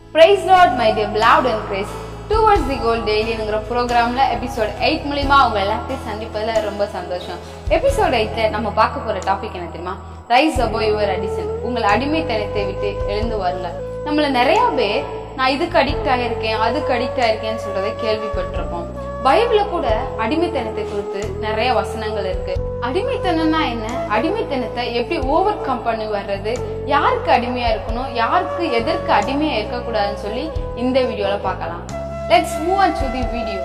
price lord my dear beloved and grace towards the goal டெய்லிங்கிற ப்ரோக்ராம்ல episode eight மூலியமா அவங்க எல்லாத்தையும் சந்திப்பதுல ரொம்ப சந்தோஷம் எபிசோட் எயிட்ல நம்ம பார்க்க போற டாபிக் என்ன தெரியுமா ரைஸ் அபோ யுவர் அடிஷன் உங்கள் அடிமைத்தனத்தை விட்டு எழுந்து வரல நம்மள நிறைய பேர் நான் இதுக்கு அடிக்ட் ஆகியிருக்கேன் அதுக்கு அடிக்ட் ஆயிருக்கேன்னு சொல்றதை கேள்விப்பட்டிருப்போம் பைபிள்ல கூட அடிமைத்தனத்தை குறித்து நிறைய வசனங்கள் இருக்கு அடிமைத்தனம்னா என்ன அடிமைத்தனத்தை எப்படி ஓவர் கம் பண்ணி வர்றது யாருக்கு அடிமையா இருக்கணும் யாருக்கு எதற்கு அடிமையா இருக்கக்கூடாதுன்னு சொல்லி இந்த வீடியோல பார்க்கலாம் let's move on to the video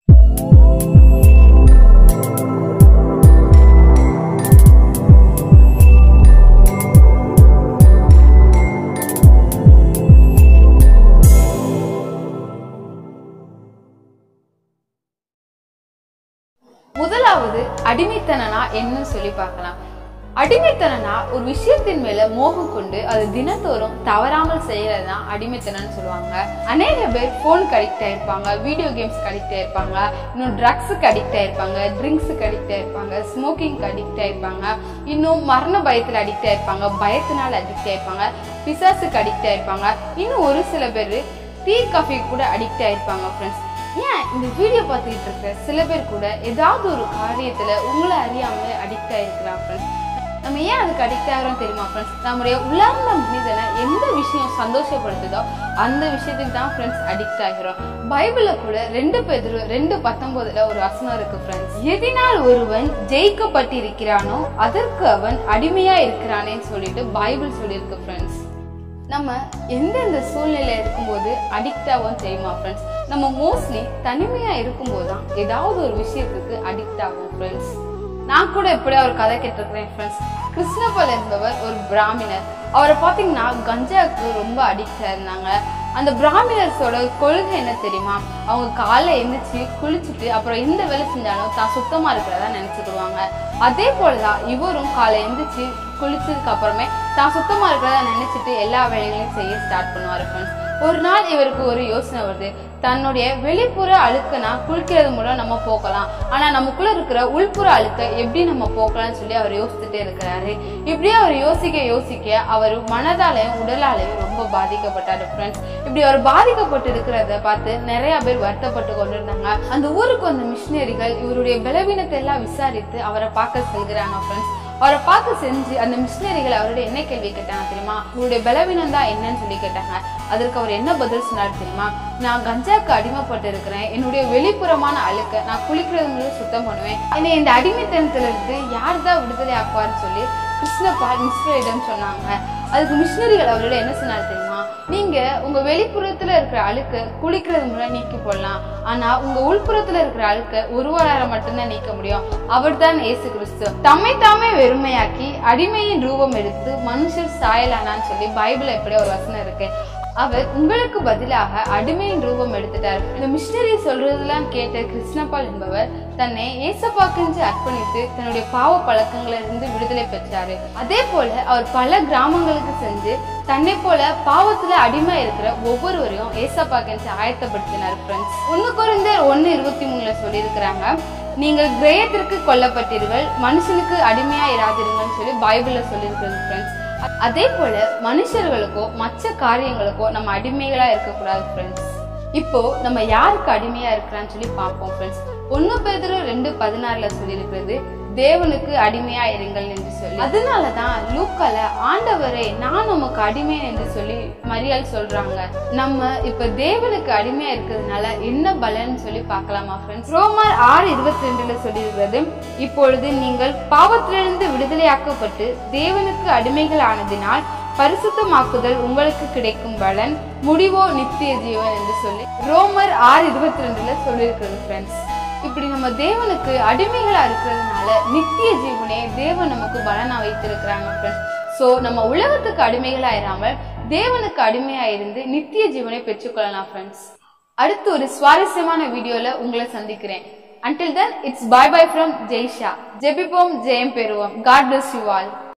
முதலாவது அடிமைத்தனனா என்னன்னு சொல்லி பார்க்கலாம் அடிமைத்தனனா ஒரு விஷயத்தின் மேல மோகம் கொண்டு அது தினத்தோறும் தவறாமல் செய்யறது தான் அடிமைத்தனம்னு சொல்லுவாங்க அநேக பேர் போனுக்கு அடிக்ட் ஆயிருப்பாங்க வீடியோ கேம்ஸ்க்கு அடிக்ட் ஆயிருப்பாங்க இன்னும் ட்ரக்ஸுக்கு அடிக்ட் ஆயிருப்பாங்க ட்ரிங்க்ஸுக்கு அடிக்ட் ஆயிருப்பாங்க ஸ்மோக்கிங்க்கு அடிக்ட் ஆயிருப்பாங்க இன்னும் மரண பயத்துல அடிக்ட் ஆயிருப்பாங்க பயத்தினால அடிக்ட் ஆயிருப்பாங்க பிசாசுக்கு அடிக்ட் ஆயிருப்பாங்க இன்னும் ஒரு சில பேர் டீ காஃபி கூட அடிக்ட் ஆயிருப்பாங்க ஃப்ரெண்ட்ஸ் ஏன் இந்த வீடியோ பார்த்துக்கிட்டு இருக்கிற சில பேர் கூட ஏதாவது ஒரு காரியத்துல உங்களை அறியாமலே அடிக்ட் ஆயிருக்கலாம் ஃப்ரெண்ட்ஸ் நம்ம ஏன் அதுக்கு அடிக்ட் ஆகிறோம் தெரியுமா ஃப்ரெண்ட்ஸ் நம்முடைய உலர்ந்த மனிதனை எந்த விஷயம் சந்தோஷப்படுத்துதோ அந்த விஷயத்துக்கு தான் ஃப்ரெண்ட்ஸ் அடிக்ட் ஆகிறோம் பைபிள்ல கூட ரெண்டு பேர் ரெண்டு பத்தொன்பதுல ஒரு வசனம் இருக்கு ஃப்ரெண்ட்ஸ் எதினால் ஒருவன் ஜெயிக்கப்பட்டிருக்கிறானோ அதற்கு அவன் அடிமையா இருக்கிறானேன்னு சொல்லிட்டு பைபிள் சொல்லியிருக்கு ஃப்ரெண்ட்ஸ் நம்ம எந்தெந்த சூழ்நிலை இருக்கும்போது அடிக்ட் ஆகும் தெரியுமா ஃப்ரெண்ட்ஸ் நம்ம மோஸ்ட்லி தனிமையா இருக்கும்போது தான் ஏதாவது ஒரு விஷயத்துக்கு அடிக்ட் ஆகும் ஃப்ரெண்ட்ஸ் நான் கூட எப்படியா ஒரு கதை கேட்டிருக்கிறேன் ஃப்ரெண்ட்ஸ் கிருஷ்ணபல் என்பவர் ஒரு பிராமணர் அவரை பார்த்தீங்கன்னா கஞ்சாவுக்கு ரொம்ப அடிக்ட் இருந்தாங்க அந்த பிராமணர்ஸோட கொள்கை என்ன தெரியுமா அவங்க காலைல எழுந்திரிச்சு குளிச்சுட்டு அப்புறம் எந்த வேலை செஞ்சாலும் தான் சுத்தமா இருக்கிறதா நினைச்சுக்கிடுவாங்க அதே போலதான் இவரும் காலை எழுந்திரிச்சு குளிச்சதுக்கு அப்புறமே தான் சுத்தமா இருக்கிறதா நினைச்சிட்டு எல்லா வேலைகளையும் செய்ய ஸ்டார்ட் பண்ணுவாரு ஃப்ரெண்ட்ஸ் ஒரு நாள் இவருக்கு ஒரு யோசனை வருது தன்னுடைய வெளிப்புற அழுக்கனா குளிக்கிறது மூலம் நம்ம போக்கலாம் ஆனா நமக்குள்ள இருக்கிற உள்புற அழுக்க எப்படி நம்ம போக்கலாம்னு சொல்லி அவர் யோசிச்சுட்டே இருக்கிறாரு இப்படியே அவர் யோசிக்க யோசிக்க அவர் மனதாலையும் உடலாலையும் ரொம்ப பாதிக்கப்பட்டாரு ஃப்ரெண்ட்ஸ் இப்படி அவர் பாதிக்கப்பட்டு இருக்கிறத பார்த்து நிறைய பேர் வருத்தப்பட்டு கொண்டிருந்தாங்க அந்த ஊருக்கு வந்த மிஷினரிகள் இவருடைய பலவீனத்தை எல்லாம் விசாரித்து அவரை பார்க்க செல்கிறாங்க ஃப்ரெண்ட்ஸ் அவரை பார்க்க செஞ்சு அந்த மிஷினரிகள் அவருடைய என்ன கேள்வி கேட்டாங்க தெரியுமா உங்களுடைய பலவீனம் தான் என்னன்னு சொல்லி கேட்டாங்க அதற்கு அவர் என்ன பதில் சொன்னார் தெரியுமா நான் கஞ்சாக்கு அடிமைப்பட்டு இருக்கிறேன் என்னுடைய வெளிப்புறமான அழுக்க நான் குளிக்கிறது மூலம் சுத்தம் பண்ணுவேன் என்னை இந்த அடிமைத்தனத்துல இருந்து யார் தான் விடுதலை ஆக்குவார்னு சொல்லி கிருஷ்ணபால் மிஸ்டரிடம் சொன்னாங்க அதுக்கு மிஷினரிகள் அவரோட என்ன சொன்னார் தெரியுமா நீங்க உங்க வெளிப்புறத்துல இருக்கிற அழுக்க குளிக்கிறது மூலம் நீக்கி போடலாம் ஆனா உங்க உள்புறத்துல இருக்கிற அழுக்க ஒருவரால மட்டும்தான் நீக்க முடியும் அவர் தான் ஏசு கிறிஸ்து தம்மை தாமே வெறுமையாக்கி அடிமையின் ரூபம் எடுத்து மனுஷர் சாயலானான்னு சொல்லி பைபிள் எப்படி ஒரு வசனம் இருக்கு அவர் உங்களுக்கு பதிலாக அடிமையின் ரூபம் எடுத்துட்டார் இந்த மிஷினரி சொல்றதெல்லாம் கேட்ட கிருஷ்ணபால் என்பவர் தன்னை ஏசப்பாக்கென்று அர்ப்பணித்து தன்னுடைய பாவ பழக்கங்கள இருந்து விடுதலை பெற்றாரு அதே போல அவர் பல கிராமங்களுக்கு சென்று தன்னை போல பாவத்துல அடிமை இருக்கிற ஒவ்வொருவரையும் ஏசப்பாக்கென்று ஆயத்தப்படுத்தினார் ஃப்ரெண்ட்ஸ் ஒன்னு குறைந்தர் ஒன்னு இருபத்தி மூணுல சொல்லியிருக்கிறாங்க நீங்கள் கிரயத்திற்கு கொல்லப்பட்டீர்கள் மனுஷனுக்கு அடிமையா இராதிருங்கன்னு சொல்லி பைபிள்ல சொல்லியிருக்கிறது ஃப்ரெண்ட்ஸ் அதே போல மனுஷர்களுக்கோ மற்ற காரியங்களுக்கோ நம்ம அடிமைகளா இருக்கக்கூடாது ஃப்ரெண்ட்ஸ் இப்போ நம்ம யாருக்கு அடிமையா இருக்கிறான்னு சொல்லி பார்ப்போம் ஃப்ரெண்ட்ஸ் ஒன்னு பேதரு ரெண்டு பதினாறுல சொல்லியிருக்கிறது தேவனுக்கு அடிமையா இருங்கள் என்று சொல்லி அதனாலதான் லூக்கால ஆண்டவரே நான் உமக்கு அடிமை என்று சொல்லி மரியாள் சொல்றாங்க நம்ம இப்ப தேவனுக்கு அடிமையா இருக்கிறதுனால என்ன பலன் சொல்லி பார்க்கலாமா ஃப்ரெண்ட்ஸ் ரோமர் ஆறு இருபத்தி ரெண்டுல சொல்லியிருக்கிறது இப்பொழுது நீங்கள் பாவத்திலிருந்து விடுதலையாக்கப்பட்டு தேவனுக்கு அடிமைகள் ஆனதினால் பரிசுத்தமாக்குதல் உங்களுக்கு கிடைக்கும் பலன் முடிவோ நித்திய ஜீவன் என்று சொல்லி ரோமர் ஆறு இருபத்தி ரெண்டுல சொல்லியிருக்கிறது ஃப்ரெண்ட்ஸ் இப்படி நம்ம தேவனுக்கு அடிமைகளா இருக்கிறதுனால நித்திய ஜீவனே தேவன் நமக்கு பலனா வைத்திருக்கிறாங்க ஃப்ரெண்ட்ஸ் சோ நம்ம உலகத்துக்கு அடிமைகளா இராமல் தேவனுக்கு அடிமையா இருந்து நித்திய ஜீவனை பெற்றுக்கொள்ளலாம் ஃப்ரெண்ட்ஸ் அடுத்து ஒரு சுவாரஸ்யமான வீடியோல உங்களை சந்திக்கிறேன் until then it's bye bye from Jaisha ஜெபிப்போம் ஜெயம் பெறுவோம் காட் பிளஸ் யூ ஆல்